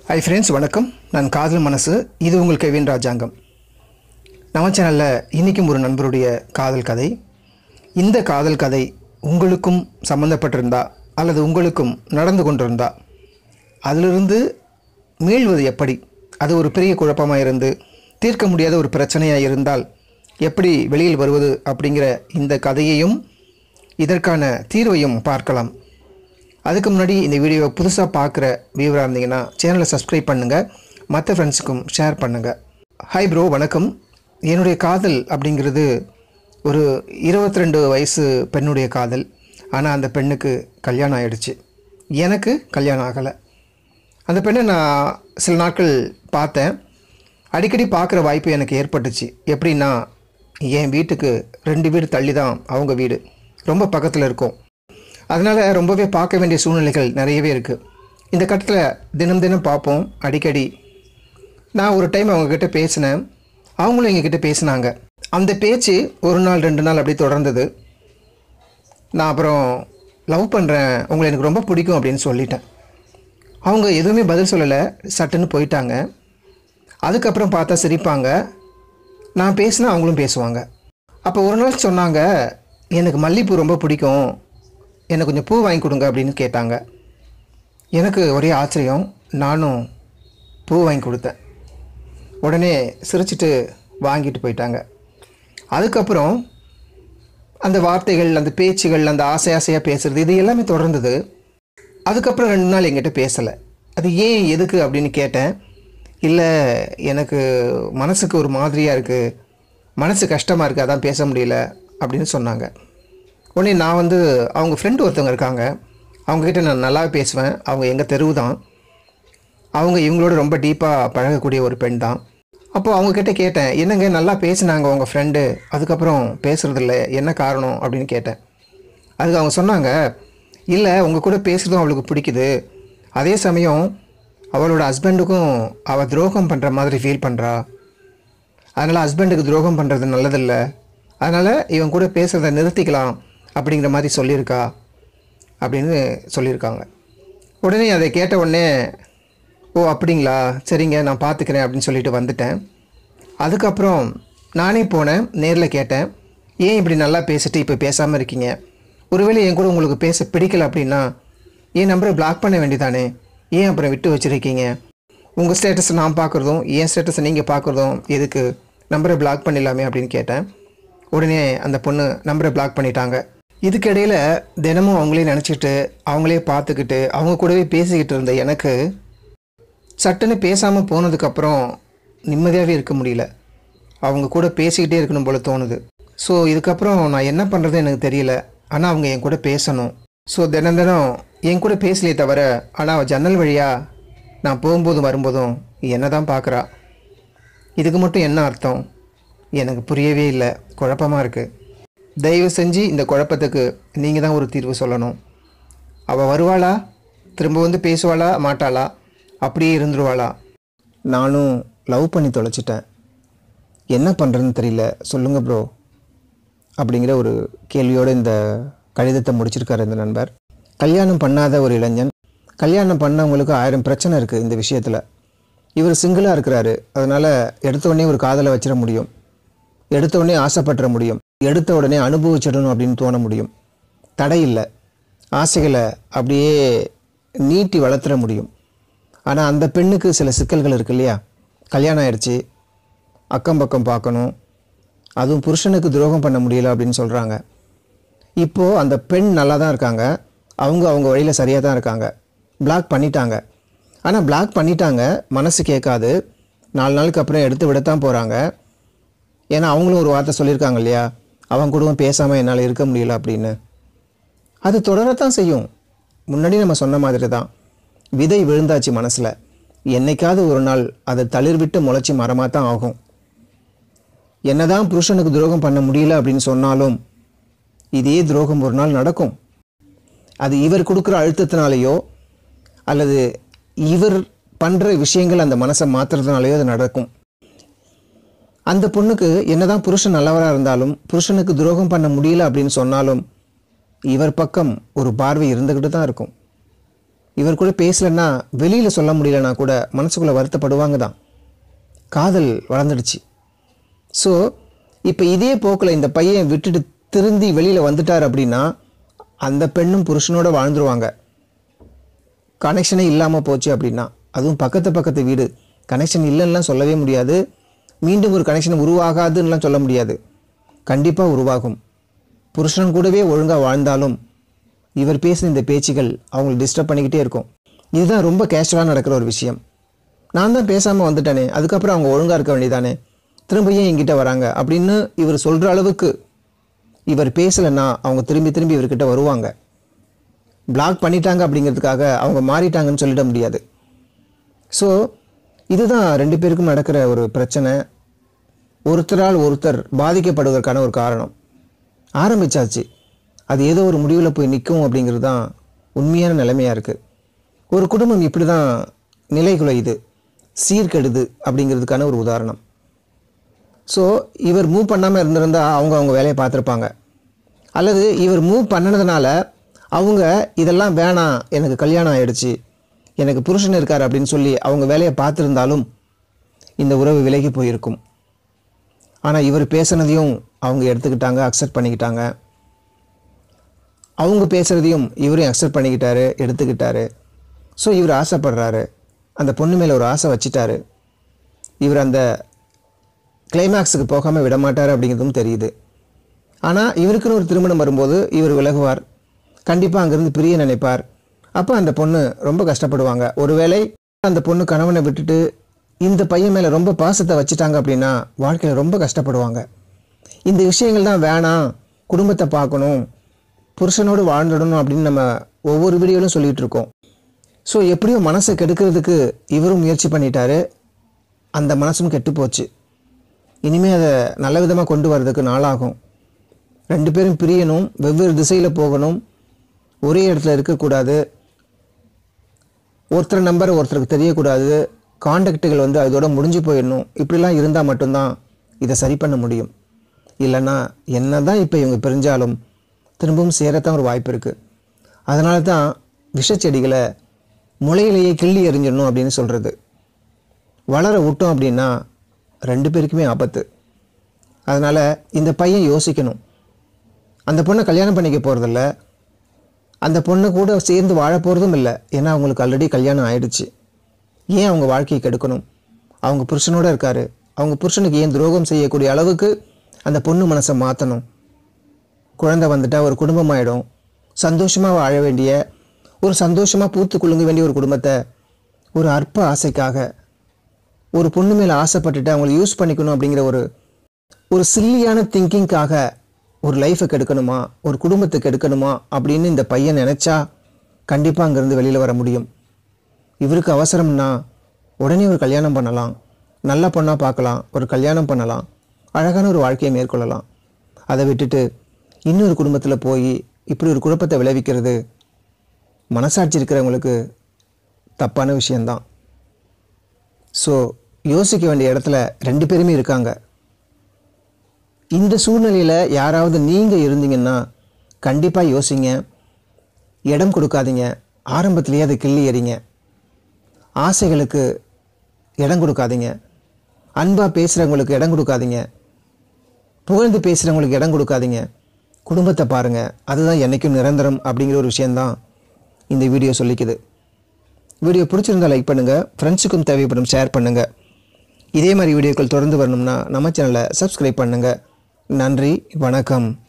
hi friends வணக்கம் நான் காதல் மனசு இது உங்கள் கெவின் ராஜாங்கம் நம்ம சேனலில் இன்றைக்கும் ஒரு நண்பருடைய காதல் கதை இந்த காதல் கதை உங்களுக்கும் சம்மந்தப்பட்டிருந்தா அல்லது உங்களுக்கும் நடந்து கொண்டிருந்தா அதிலிருந்து மீள்வது எப்படி அது ஒரு பெரிய குழப்பமாக இருந்து தீர்க்க முடியாத ஒரு பிரச்சனையாக இருந்தால் எப்படி வெளியில் வருவது அப்படிங்கிற இந்த கதையையும் இதற்கான தீர்வையும் பார்க்கலாம் அதுக்கு முன்னாடி இந்த வீடியோவை புதுசாக பார்க்குற வியூவராக இருந்தீங்கன்னா சேனலை சப்ஸ்கிரைப் பண்ணுங்கள் மற்ற ஃப்ரெண்ட்ஸுக்கும் ஷேர் பண்ணுங்கள் ஹாய் ப்ரோ வணக்கம் என்னுடைய காதல் அப்படிங்கிறது ஒரு 22 வயசு பெண்ணுடைய காதல் ஆனால் அந்த பெண்ணுக்கு கல்யாணம் ஆயிடுச்சு எனக்கு கல்யாணம் ஆகலை அந்த பெண்ணை நான் சில நாட்கள் பார்த்தேன் அடிக்கடி பார்க்குற வாய்ப்பு எனக்கு ஏற்பட்டுச்சு எப்படின்னா என் வீட்டுக்கு ரெண்டு வீடு தள்ளி தான் அவங்க வீடு ரொம்ப பக்கத்தில் இருக்கும் அதனால் ரொம்பவே பார்க்க வேண்டிய சூழ்நிலைகள் நிறையவே இருக்குது இந்த கட்டத்தில் தினம் தினம் பார்ப்போம் அடிக்கடி நான் ஒரு டைம் அவங்கக்கிட்ட பேசினேன் அவங்களும் எங்ககிட்ட பேசினாங்க அந்த பேச்சு ஒரு நாள் ரெண்டு நாள் அப்படி தொடர்ந்தது நான் அப்புறம் லவ் பண்ணுறேன் உங்களை எனக்கு ரொம்ப பிடிக்கும் அப்படின்னு சொல்லிட்டேன் அவங்க எதுவுமே பதில் சொல்லலை சட்டுன்னு போயிட்டாங்க அதுக்கப்புறம் பார்த்தா சிரிப்பாங்க நான் பேசினா அவங்களும் பேசுவாங்க அப்போ ஒரு நாள் சொன்னாங்க எனக்கு மல்லிகைப்பூ ரொம்ப பிடிக்கும் எனக்கு கொஞ்சம் பூ வாங்கி கொடுங்க அப்படின்னு கேட்டாங்க எனக்கு ஒரே ஆச்சரியம் நானும் பூ வாங்கி கொடுத்தேன் உடனே சிரிச்சிட்டு வாங்கிட்டு போயிட்டாங்க அதுக்கப்புறம் அந்த வார்த்தைகள் அந்த பேச்சுகள் அந்த ஆசை ஆசையாக பேசுகிறது இது எல்லாமே தொடர்ந்தது அதுக்கப்புறம் ரெண்டு நாள் என்கிட்ட பேசலை அது ஏன் எதுக்கு அப்படின்னு கேட்டேன் இல்லை எனக்கு மனசுக்கு ஒரு மாதிரியாக இருக்குது மனசு கஷ்டமாக இருக்குது அதான் பேச முடியல அப்படின்னு சொன்னாங்க உடனே நான் வந்து அவங்க ஃப்ரெண்டு ஒருத்தவங்க இருக்காங்க அவங்கக்கிட்ட நான் நல்லா பேசுவேன் அவங்க எங்கள் தெருவு தான் அவங்க இவங்களோட ரொம்ப டீப்பாக பழகக்கூடிய ஒரு பெண் தான் அப்போது அவங்கக்கிட்ட கேட்டேன் என்னங்க நல்லா பேசினாங்க உங்கள் ஃப்ரெண்டு அதுக்கப்புறம் பேசுகிறதில்ல என்ன காரணம் அப்படின்னு கேட்டேன் அதுக்கு அவங்க சொன்னாங்க இல்லை உங்கள் கூட பேசுகிறதும் அவளுக்கு பிடிக்குது அதே சமயம் அவளோட ஹஸ்பண்டுக்கும் அவள் துரோகம் பண்ணுற மாதிரி ஃபீல் பண்ணுறா அதனால் ஹஸ்பண்டுக்கு துரோகம் பண்ணுறது நல்லதில்லை அதனால் இவன் கூட பேசுகிறத நிறுத்திக்கலாம் அப்படிங்கிற மாதிரி சொல்லியிருக்கா அப்படின்னு சொல்லியிருக்காங்க உடனே அதை கேட்ட உடனே ஓ அப்படிங்களா சரிங்க நான் பார்த்துக்கிறேன் அப்படின்னு சொல்லிட்டு வந்துட்டேன் அதுக்கப்புறம் நானே போனேன் நேரில் கேட்டேன் ஏன் இப்படி நல்லா பேசிட்டு இப்போ பேசாமல் இருக்கீங்க ஒருவேளை என் கூட உங்களுக்கு பேச பிடிக்கல அப்படின்னா என் நம்பரை பிளாக் பண்ண வேண்டியதானே ஏன் அப்புறம் விட்டு வச்சுருக்கீங்க உங்கள் ஸ்டேட்டஸை நான் பார்க்குறதும் என் ஸ்டேட்டஸை நீங்கள் பார்க்குறதும் எதுக்கு நம்பரை பிளாக் பண்ணிடலாமே அப்படின்னு கேட்டேன் உடனே அந்த பொண்ணு நம்பரை பிளாக் பண்ணிட்டாங்க இதுக்கிடையில் தினமும் அவங்களே நினச்சிட்டு அவங்களே பார்த்துக்கிட்டு அவங்க கூடவே பேசிக்கிட்டு இருந்த எனக்கு சட்டுன்னு பேசாமல் போனதுக்கப்புறம் நிம்மதியாகவே இருக்க முடியல அவங்க கூட பேசிக்கிட்டே இருக்கணும் போல தோணுது ஸோ இதுக்கப்புறம் நான் என்ன பண்ணுறது எனக்கு தெரியல ஆனால் அவங்க என் கூட பேசணும் ஸோ தினம் தினம் என் கூட பேசலையே தவிர ஆனால் அவள் ஜன்னல் வழியாக நான் போகும்போதும் வரும்போதும் என்ன தான் பார்க்குறா இதுக்கு மட்டும் என்ன அர்த்தம் எனக்கு புரியவே இல்லை குழப்பமாக இருக்குது தயவு செஞ்சு இந்த குழப்பத்துக்கு நீங்கள் தான் ஒரு தீர்வு சொல்லணும் அவள் வருவாளா திரும்ப வந்து பேசுவாளா மாட்டாளா அப்படியே இருந்துருவாளா நானும் லவ் பண்ணி தொலைச்சிட்டேன் என்ன பண்ணுறதுன்னு தெரியல சொல்லுங்க ப்ரோ அப்படிங்கிற ஒரு கேள்வியோடு இந்த கடிதத்தை முடிச்சிருக்காரு இந்த நண்பர் கல்யாணம் பண்ணாத ஒரு இளைஞன் கல்யாணம் பண்ணவங்களுக்கு ஆயிரம் பிரச்சனை இருக்குது இந்த விஷயத்தில் இவர் சிங்கிளாக இருக்கிறாரு அதனால் எடுத்த உடனே ஒரு காதலை வச்சிட முடியும் எடுத்த உடனே ஆசைப்பட்டுற முடியும் எடுத்த உடனே அனுபவிச்சிடணும் அப்படின்னு தோண முடியும் தடை இல்லை ஆசைகளை அப்படியே நீட்டி வளர்த்துற முடியும் ஆனால் அந்த பெண்ணுக்கு சில சிக்கல்கள் இருக்கு இல்லையா கல்யாணம் ஆயிடுச்சு அக்கம் பக்கம் பார்க்கணும் அதுவும் புருஷனுக்கு துரோகம் பண்ண முடியல அப்படின்னு சொல்கிறாங்க இப்போது அந்த பெண் நல்லா தான் இருக்காங்க அவங்க அவங்க வழியில் சரியாக தான் இருக்காங்க பிளாக் பண்ணிட்டாங்க ஆனால் பிளாக் பண்ணிட்டாங்க மனசு கேட்காது நாலு நாளுக்கு அப்புறம் எடுத்து விடத்தான் போகிறாங்க ஏன்னா அவங்களும் ஒரு வார்த்தை சொல்லியிருக்காங்க இல்லையா அவங்க கூடவும் பேசாமல் என்னால் இருக்க முடியல அப்படின்னு அது தொடரத்தான் செய்யும் முன்னாடி நம்ம சொன்ன மாதிரி தான் விதை விழுந்தாச்சு மனசில் என்னைக்காவது ஒரு நாள் அது தளிர் விட்டு முளைச்சி மரமாக தான் ஆகும் என்னதான் புருஷனுக்கு துரோகம் பண்ண முடியல அப்படின்னு சொன்னாலும் இதே துரோகம் ஒரு நாள் நடக்கும் அது இவர் கொடுக்குற அழுத்தத்தினாலேயோ அல்லது இவர் பண்ணுற விஷயங்கள் அந்த மனசை மாற்றுறதுனாலையோ அது நடக்கும் அந்த பொண்ணுக்கு என்னதான் புருஷன் நல்லவராக இருந்தாலும் புருஷனுக்கு துரோகம் பண்ண முடியல அப்படின்னு சொன்னாலும் இவர் பக்கம் ஒரு பார்வை இருந்துக்கிட்டு தான் இருக்கும் இவர் கூட பேசலைன்னா வெளியில் சொல்ல முடியலன்னா கூட மனசுக்குள்ளே வருத்தப்படுவாங்க தான் காதல் வளர்ந்துடுச்சு ஸோ இப்போ இதே போக்கில் இந்த பையன் விட்டுட்டு திருந்தி வெளியில் வந்துட்டார் அப்படின்னா அந்த பெண்ணும் புருஷனோட வாழ்ந்துருவாங்க கனெக்ஷனே இல்லாமல் போச்சு அப்படின்னா அதுவும் பக்கத்து பக்கத்து வீடு கனெக்ஷன் இல்லைன்னுலாம் சொல்லவே முடியாது மீண்டும் ஒரு கனெக்ஷன் உருவாகாதுன்னெலாம் சொல்ல முடியாது கண்டிப்பாக உருவாகும் புருஷன் கூடவே ஒழுங்காக வாழ்ந்தாலும் இவர் பேசின இந்த பேச்சுகள் அவங்களை டிஸ்டர்ப் பண்ணிக்கிட்டே இருக்கும் இதுதான் ரொம்ப கேஷுவலாக நடக்கிற ஒரு விஷயம் நான் தான் பேசாமல் வந்துட்டேனே அதுக்கப்புறம் அவங்க ஒழுங்காக இருக்க வேண்டியதானே திரும்ப ஏன் என்கிட்ட வராங்க அப்படின்னு இவர் சொல்கிற அளவுக்கு இவர் பேசலைன்னா அவங்க திரும்பி திரும்பி இவர்கிட்ட வருவாங்க பிளாக் பண்ணிட்டாங்க அப்படிங்கிறதுக்காக அவங்க மாறிட்டாங்கன்னு சொல்லிட முடியாது ஸோ இதுதான் ரெண்டு பேருக்கும் நடக்கிற ஒரு பிரச்சனை ஒருத்தரால் ஒருத்தர் பாதிக்கப்படுவதற்கான ஒரு காரணம் ஆரம்பிச்சாச்சு அது ஏதோ ஒரு முடிவில் போய் நிற்கும் அப்படிங்கிறது தான் உண்மையான நிலைமையாக இருக்குது ஒரு குடும்பம் இப்படி தான் நிலை குலையுது சீர்கெடுது அப்படிங்கிறதுக்கான ஒரு உதாரணம் ஸோ இவர் மூவ் பண்ணாமல் இருந்திருந்தா அவங்க அவங்க வேலையை பார்த்துருப்பாங்க அல்லது இவர் மூவ் பண்ணினதுனால அவங்க இதெல்லாம் வேணாம் எனக்கு கல்யாணம் ஆயிடுச்சு எனக்கு புருஷன் இருக்கார் அப்படின்னு சொல்லி அவங்க வேலையை பார்த்துருந்தாலும் இந்த உறவு விலகி போயிருக்கும் ஆனால் இவர் பேசுனதையும் அவங்க எடுத்துக்கிட்டாங்க அக்செப்ட் பண்ணிக்கிட்டாங்க அவங்க பேசுகிறதையும் இவரையும் அக்செப்ட் பண்ணிக்கிட்டாரு எடுத்துக்கிட்டாரு ஸோ இவர் ஆசைப்படுறாரு அந்த பொண்ணு மேலே ஒரு ஆசை வச்சிட்டாரு இவர் அந்த கிளைமேக்ஸுக்கு போகாமல் விடமாட்டார் அப்படிங்கிறதும் தெரியுது ஆனால் இவருக்குன்னு ஒரு திருமணம் வரும்போது இவர் விலகுவார் கண்டிப்பாக அங்கேருந்து பிரிய நினைப்பார் அப்போ அந்த பொண்ணு ரொம்ப கஷ்டப்படுவாங்க ஒருவேளை அந்த பொண்ணு கணவனை விட்டுட்டு இந்த பையன் மேலே ரொம்ப பாசத்தை வச்சுட்டாங்க அப்படின்னா வாழ்க்கையில் ரொம்ப கஷ்டப்படுவாங்க இந்த விஷயங்கள் தான் வேணாம் குடும்பத்தை பார்க்கணும் புருஷனோடு வாழ்ந்துடணும் அப்படின்னு நம்ம ஒவ்வொரு வீடியோவிலும் சொல்லிகிட்டு இருக்கோம் ஸோ எப்படியோ மனசை கெடுக்கிறதுக்கு இவரும் முயற்சி பண்ணிட்டாரு அந்த மனசும் கெட்டு போச்சு இனிமேல் அதை நல்ல விதமாக கொண்டு வர்றதுக்கு நாளாகும் ரெண்டு பேரும் பிரியணும் வெவ்வேறு திசையில் போகணும் ஒரே இடத்துல இருக்கக்கூடாது ஒருத்தர் நம்பர் ஒருத்தருக்கு தெரியக்கூடாது காண்டாக்டுகள் வந்து அதோட முடிஞ்சு போயிடணும் இப்படிலாம் இருந்தால் மட்டும்தான் இதை சரி பண்ண முடியும் இல்லைன்னா என்ன தான் இப்போ இவங்க பிரிஞ்சாலும் திரும்பவும் சேரத்தான் ஒரு வாய்ப்பு இருக்குது அதனால தான் விஷச்செடிகளை முளையிலேயே கிள்ளி எறிஞ்சிடணும் அப்படின்னு சொல்கிறது வளர விட்டோம் அப்படின்னா ரெண்டு பேருக்குமே ஆபத்து அதனால் இந்த பையன் யோசிக்கணும் அந்த பொண்ணை கல்யாணம் பண்ணிக்க போகிறதில்ல அந்த பொண்ணு கூட சேர்ந்து வாழ போகிறதும் இல்லை ஏன்னா அவங்களுக்கு ஆல்ரெடி கல்யாணம் ஆயிடுச்சு ஏன் அவங்க வாழ்க்கையை கெடுக்கணும் அவங்க புருஷனோட இருக்காரு அவங்க புருஷனுக்கு ஏன் துரோகம் செய்யக்கூடிய அளவுக்கு அந்த பொண்ணு மனசை மாற்றணும் குழந்தை வந்துட்டா ஒரு குடும்பம் ஆயிடும் சந்தோஷமாக வாழ வேண்டிய ஒரு சந்தோஷமாக பூத்து குலுங்க வேண்டிய ஒரு குடும்பத்தை ஒரு அற்ப ஆசைக்காக ஒரு பொண்ணு மேலே ஆசைப்பட்டுட்டு அவங்கள யூஸ் பண்ணிக்கணும் அப்படிங்கிற ஒரு ஒரு சில்லியான திங்கிங்காக ஒரு லைஃபை கெடுக்கணுமா ஒரு குடும்பத்தை கெடுக்கணுமா அப்படின்னு இந்த பையன் நினச்சா கண்டிப்பாக அங்கேருந்து வெளியில் வர முடியும் இவருக்கு அவசரம்னா உடனே ஒரு கல்யாணம் பண்ணலாம் நல்ல பொண்ணாக பார்க்கலாம் ஒரு கல்யாணம் பண்ணலாம் அழகான ஒரு வாழ்க்கையை மேற்கொள்ளலாம் அதை விட்டுட்டு இன்னொரு குடும்பத்தில் போய் இப்படி ஒரு குழப்பத்தை விளைவிக்கிறது மனசாட்சி இருக்கிறவங்களுக்கு தப்பான விஷயந்தான் ஸோ யோசிக்க வேண்டிய இடத்துல ரெண்டு பேருமே இருக்காங்க இந்த சூழ்நிலையில் யாராவது நீங்கள் இருந்தீங்கன்னா கண்டிப்பாக யோசிங்க இடம் கொடுக்காதீங்க ஆரம்பத்திலேயே அதை கிள்ளி எறிங்க ஆசைகளுக்கு இடம் கொடுக்காதீங்க அன்பாக பேசுகிறவங்களுக்கு இடம் கொடுக்காதீங்க புகழ்ந்து பேசுகிறவங்களுக்கு இடம் கொடுக்காதீங்க குடும்பத்தை பாருங்கள் அதுதான் என்றைக்கும் நிரந்தரம் அப்படிங்கிற ஒரு விஷயந்தான் இந்த வீடியோ சொல்லிக்குது வீடியோ பிடிச்சிருந்தா லைக் பண்ணுங்கள் ஃப்ரெண்ட்ஸுக்கும் தேவைப்படும் ஷேர் பண்ணுங்கள் இதே மாதிரி வீடியோக்கள் தொடர்ந்து வரணும்னா நம்ம சேனலை சப்ஸ்கிரைப் பண்ணுங்கள் நன்றி வணக்கம்